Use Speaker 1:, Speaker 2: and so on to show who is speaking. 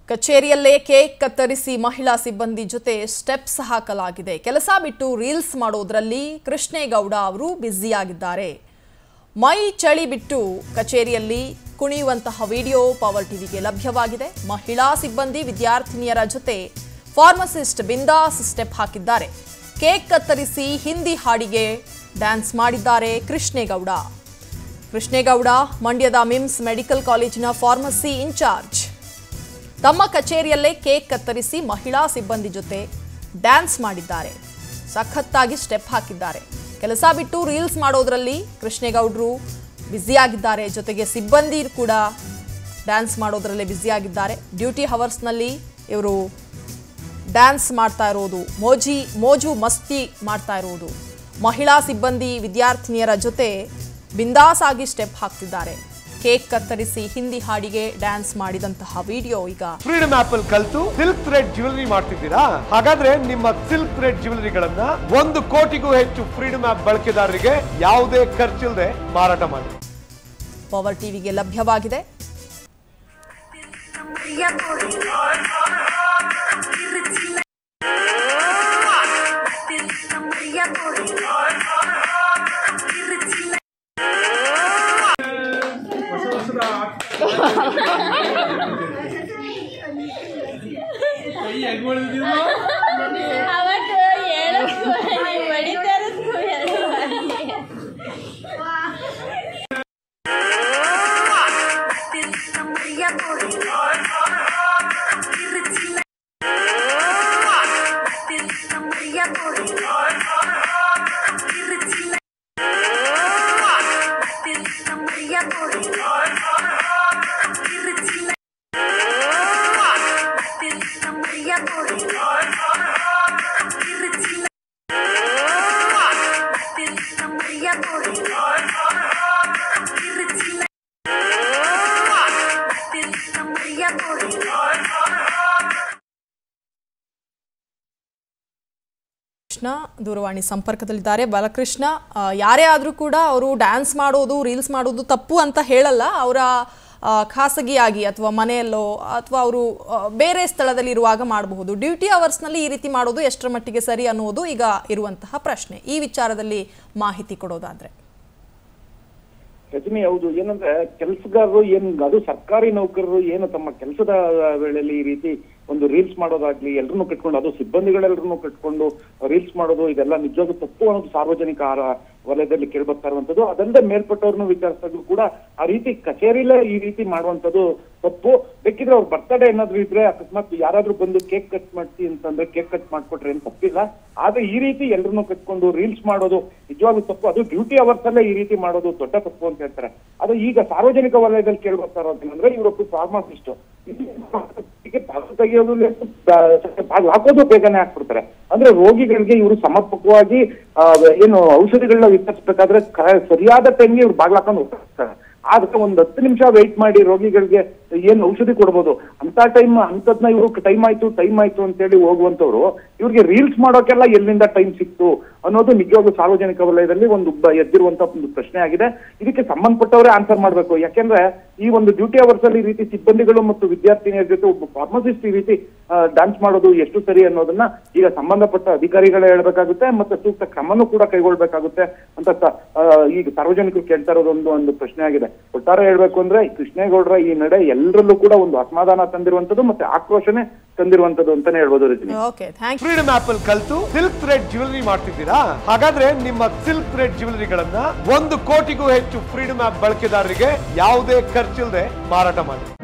Speaker 1: ಕಚೇರಿಯಲ್ಲೇ cake ಕತ್ತರಿಸಿ ಮಹಿಳಾ ಸಿಬ್ಬಂದಿ ಜೊತೆ ಸ್ಟೆಪ್ಸ್ ಹಾಕಲಾಗಿದೆ ಕೆಲಸ ಬಿಟ್ಟು ರೀಲ್ಸ್ ಮಾಡೋದ್ರಲ್ಲಿ ಕೃಷ್ಣೇಗೌಡ ಅವರು ಬ್ಯುಸಿಯಾಗಿದ್ದಾರೆ ಮೈ ಚಳಿ ಬಿಟ್ಟು ಕಚೇರಿಯಲ್ಲಿ ಕುಣಿಯುವಂತಹ ವಿಡಿಯೋ ಪವರ್ ಟಿವಿಗೆ ಲಭ್ಯವಾಗಿದೆ ಮಹಿಳಾ ಸಿಬ್ಬಂದಿ ವಿದ್ಯಾರ್ಥಿನಿಯರ ಜೊತೆ ಫಾರ್ಮಸಿಸ್ಟ್ ಬಿಂದಾಸ್ ಸ್ಟೆಪ್ ಹಾಕಿದ್ದಾರೆ ಕೇಕ್ ಕತ್ತರಿಸಿ ಹಿಂದಿ ಹಾಡಿಗೆ ಡ್ಯಾನ್ಸ್ ಮಾಡಿದ್ದಾರೆ ಕೃಷ್ಣೇಗೌಡ ಕೃಷ್ಣೇಗೌಡ ಮಂಡ್ಯದ ಮಿಮ್ಸ್ ಮೆಡಿಕಲ್ ಕಾಲೇಜಿನ ಫಾರ್ಮಸಿ ಇನ್ಚಾರ್ಜ್ ತಮ್ಮ ಕಚೇರಿಯಲ್ಲೇ ಕೇಕ್ ಕತ್ತರಿಸಿ ಮಹಿಳಾ ಸಿಬ್ಬಂದಿ ಜೊತೆ ಡ್ಯಾನ್ಸ್ ಮಾಡಿದ್ದಾರೆ ಸಖತ್ತಾಗಿ ಸ್ಟೆಪ್ ಹಾಕಿದ್ದಾರೆ ಕೆಲಸ ಬಿಟ್ಟು ರೀಲ್ಸ್ ಮಾಡೋದ್ರಲ್ಲಿ ಕೃಷ್ಣೇಗೌಡರು ಬ್ಯುಸಿಯಾಗಿದ್ದಾರೆ ಜೊತೆಗೆ ಸಿಬ್ಬಂದಿ ಕೂಡ ಡ್ಯಾನ್ಸ್ ಮಾಡೋದ್ರಲ್ಲೇ ಬ್ಯುಸಿಯಾಗಿದ್ದಾರೆ ಡ್ಯೂಟಿ ಹವರ್ಸ್ನಲ್ಲಿ ಇವರು ಡ್ಯಾನ್ಸ್ ಮಾಡ್ತಾ ಇರೋದು ಮೋಜಿ ಮೋಜು ಮಸ್ತಿ ಮಾಡ್ತಾ ಇರೋದು ಮಹಿಳಾ ಸಿಬ್ಬಂದಿ ವಿದ್ಯಾರ್ಥಿನಿಯರ ಜೊತೆ ಬಿಂದಾಸ್ ಆಗಿ ಸ್ಟೆಪ್ ಹಾಕ್ತಿದ್ದಾರೆ ಕೇಕ್ ಕತ್ತರಿಸಿ ಹಿಂದಿ ಹಾಡಿಗೆ ಡ್ಯಾನ್ಸ್ ಮಾಡಿದಂತಹ ವಿಡಿಯೋ ಈಗ
Speaker 2: ಫ್ರೀಡಮ್ ಆಪ್ ಅಲ್ಲಿ ಕಲ್ತು ಸಿಲ್ಕ್ ಥ್ರೆಡ್ ಜ್ಯುವೆಲರಿ ಮಾಡ್ತಿದ್ದೀರಾ ಹಾಗಾದ್ರೆ ನಿಮ್ಮ ಸಿಲ್ಕ್ ಥ್ರೆಡ್ ಜ್ಯುವೆಲರಿಗಳನ್ನ ಒಂದು ಕೋಟಿಗೂ ಹೆಚ್ಚು ಫ್ರೀಡಮ್ ಆಪ್ ಬಳಕೆದಾರರಿಗೆ ಯಾವುದೇ ಖರ್ಚಿಲ್ಲದೆ ಮಾರಾಟ ಮಾಡಿ
Speaker 1: ಪವರ್ ಟಿವಿಗೆ ಲಭ್ಯವಾಗಿದೆ
Speaker 3: Maria Boy. Maria Boy.
Speaker 4: ಅವತ್ತು ಹೇಳಕ್ಕೂ ನೀವು ಹೊಡಿತಾರಕ್ಕೂ ಹೇಳುವ
Speaker 3: Maria Boy. Maria Boy. Maria Boy. Maria Boy. Maria Boy. Maria Boy.
Speaker 1: Krishna ದೂರವಾಣಿ ಸಂಪರ್ಕದಲ್ಲಿದ್ದಾರೆ ಬಾಲಕೃಷ್ಣ ಆ, ಯಾರೇ ಆದರೂ ಕೂಡ ಅವರು ಡ್ಯಾನ್ಸ್ ಮಾಡೋದು ರೀಲ್ಸ್ ಮಾಡೋದು ತಪ್ಪು ಅಂತ ಹೇಳಲ್ಲ ಅವರ ಆ, ಖಾಸಗಿಯಾಗಿ ಅಥವಾ ಮನೆಯಲ್ಲೋ ಅಥವಾ ಅವರು ಆ, ಬೇರೆ ಸ್ಥಳದಲ್ಲಿ ಇರುವಾಗ ಮಾಡಬಹುದು ಡ್ಯೂಟಿ ಅವರ್ಸ್ನಲ್ಲಿ ಈ ರೀತಿ ಮಾಡೋದು ಎಷ್ಟರ ಮಟ್ಟಿಗೆ ಸರಿ ಅನ್ನೋದು ಈಗ ಇರುವಂತಹ ಪ್ರಶ್ನೆ ಈ ವಿಚಾರದಲ್ಲಿ ಮಾಹಿತಿ ಕೊಡೋದಾದ್ರೆ
Speaker 5: ರಜನಿ ಹೌದು ಏನಂದ್ರೆ ಕೆಲಸಗಾರರು ಏನ್ ಅದು ಸರ್ಕಾರಿ ನೌಕರರು ಏನು ತಮ್ಮ ಕೆಲಸದ ವೇಳೆಯಲ್ಲಿ ಈ ರೀತಿ ಒಂದು ರೀಲ್ಸ್ ಮಾಡೋದಾಗ್ಲಿ ಎಲ್ರನ್ನೂ ಕಟ್ಕೊಂಡು ಅದು ಸಿಬ್ಬಂದಿಗಳೆಲ್ಲರನ್ನೂ ಕಟ್ಕೊಂಡು ರೀಲ್ಸ್ ಮಾಡೋದು ಇದೆಲ್ಲ ನಿಜವಾಗ್ಲೂ ತಪ್ಪು ಅನ್ನೋದು ಸಾರ್ವಜನಿಕ ಆರ- ವಲಯದಲ್ಲಿ ಕೇಳ್ಬರ್ತಾ ಇರುವಂತದ್ದು ಅದಲ್ಲದೆ ಮೇಲ್ಪಟ್ಟವ್ರನ್ನು ವಿಚಾರಿಸಿದ್ರು ಕೂಡ ಆ ರೀತಿ ಕಚೇರಿಲೇ ಈ ರೀತಿ ಮಾಡುವಂತದ್ದು ತಪ್ಪು ಬೇಕಿದ್ರೆ ಅವ್ರ ಬರ್ತಡೇ ಏನಾದ್ರು ಇದ್ರೆ ಅಕಸ್ಮಾತ್ ಯಾರಾದ್ರೂ ಬಂದು ಕೇಕ್ ಕಟ್ ಮಾಡ್ತಿ ಅಂತಂದ್ರೆ ಕೇಕ್ ಕಟ್ ಮಾಡ್ಕೊಟ್ರೆ ಏನ್ ತಪ್ಪಿಲ್ಲ ಆದ್ರೆ ಈ ರೀತಿ ಎಲ್ರನ್ನೂ ಕಟ್ಕೊಂಡು ರೀಲ್ಸ್ ಮಾಡೋದು ನಿಜವಾಗ್ಲೂ ತಪ್ಪು ಅದು ಡ್ಯೂಟಿ ಅವರ್ಸ್ ಅಲ್ಲೇ ಈ ರೀತಿ ಮಾಡೋದು ದೊಡ್ಡ ತಪ್ಪು ಅಂತ ಹೇಳ್ತಾರೆ ಅದು ಈಗ ಸಾರ್ವಜನಿಕ ವಲಯದಲ್ಲಿ ಕೇಳ್ಬರ್ತಾ ಇರೋದೇನಂದ್ರೆ ಇವರೊಬ್ಬ ಫಾರ್ಮಸಿಸ್ಟ್ ಬಾಗಿಲು ತೆಗೆಯೋದು ಬಾಗಿಲು ಹಾಕೋದು ಬೇಗನೆ ಹಾಕ್ಬಿಡ್ತಾರೆ ಅಂದ್ರೆ ರೋಗಿಗಳಿಗೆ ಇವರು ಸಮರ್ಪಕವಾಗಿ ಆ, ಏನು ಔಷಧಿಗಳನ್ನ ವಿತರಿಸಬೇಕಾದ್ರೆ ಕ- ಸರಿಯಾದ ಟೈಮ್ಗೆ ಇವ್ರು ಬಾಗಿಲು ಹಾಕೊಂಡು ಹೋಗ್ತಾರೆ ಆದ್ರೆ ಒಂದ್ ಹತ್ತು ನಿಮಿಷ ವೆಯ್ಟ್ ಮಾಡಿ ರೋಗಿಗಳಿಗೆ ಏನ್ ಔಷಧಿ ಕೊಡ್ಬೋದು ಅಂತ ಟೈಮ್ ಅಂತದ್ನ ಇವರು ಟೈಮ್ ಆಯ್ತು ಟೈಮ್ ಆಯ್ತು ಅಂತೇಳಿ ಹೋಗುವಂತವ್ರು ಇವ್ರಿಗೆ ರೀಲ್ಸ್ ಮಾಡೋಕೆಲ್ಲ ಎಲ್ಲಿಂದ ಟೈಮ್ ಸಿಕ್ತು ಅನ್ನೋದು ನಿಜವಾಗ್ಲೂ ಸಾರ್ವಜನಿಕ ವಲಯದಲ್ಲಿ ಒಂದು ಬ- ಎದ್ದಿರುವಂತ ಒಂದು ಪ್ರಶ್ನೆ ಆಗಿದೆ ಇದಕ್ಕೆ ಸಂಬಂಧಪಟ್ಟವರೇ ಆನ್ಸರ್ ಮಾಡ್ಬೇಕು ಯಾಕೆಂದ್ರೆ ಈ ಒಂದು ಡ್ಯೂಟಿ ಅವರ್ಸ್ ಅಲ್ಲಿ ಈ ರೀತಿ ಸಿಬ್ಬಂದಿಗಳು ಮತ್ತು ವಿದ್ಯಾರ್ಥಿನಿಯರ ಜೊತೆ ಒಬ್ಬ ಫಾರ್ಮಸಿಸ್ಟ್ ಈ ರೀತಿ ಡ್ಯಾನ್ಸ್ ಮಾಡೋದು ಎಷ್ಟು ಸರಿ ಅನ್ನೋದನ್ನ ಈಗ ಸಂಬಂಧಪಟ್ಟ ಅಧಿಕಾರಿಗಳೇ ಹೇಳ್ಬೇಕಾಗುತ್ತೆ ಮತ್ತೆ ಸೂಕ್ತ ಕ್ರಮನೂ ಕೂಡ ಕೈಗೊಳ್ಬೇಕಾಗುತ್ತೆ ಅಂತ ಸ- ಆ, ಈಗ ಸಾರ್ವಜನಿಕರು ಕೇಳ್ತಾ ಇರೋದು ಒಂದು ಒಂದು ಪ್ರಶ್ನೆ ಆಗಿದೆ ಒಟ್ಟಾರೆ ಹೇಳ್ಬೇಕು ಅಂದ್ರೆ ಈ ಕೃಷ್ಣೇಗೌಡರ ಈ ನಡೆ ಎಲ್ಲರಲ್ಲೂ ಕೂಡ ಒಂದು ಅಸಮಾಧಾನ ತಂದಿರುವಂತದ್ದು ಮತ್ತೆ ಆಕ್ರೋಶನೇ ತಂದಿರುವಂತದ್ದು ಅಂತಾನೆ ಹೇಳ್ಬೋದು Rajani
Speaker 1: okay thank
Speaker 2: freedom app ಅಲ್ಲಿ ಕಲ್ತು ಸಿಲ್ಕ್ ಥ್ರೆಡ್ ಜ್ಯುವೆಲರಿ ಮಾಡ್ತಿದ್ದೀರಾ ಹಾಗಾದ್ರೆ ನಿಮ್ಮ ಸಿಲ್ಕ್ ಥ್ರೆಡ್ ಜ್ಯುವೆಲರಿಗಳನ್ನ ಒಂದು ಕೋಟಿಗೂ ಹೆಚ್ಚು ಫ್ರೀಡಮ್ ಆಪ್ ಬಳಕೆದಾರರಿಗೆ ಯಾವುದೇ ಖರ್ಚಿಲ್ಲದೆ ಮಾರಾಟ ಮಾಡಿ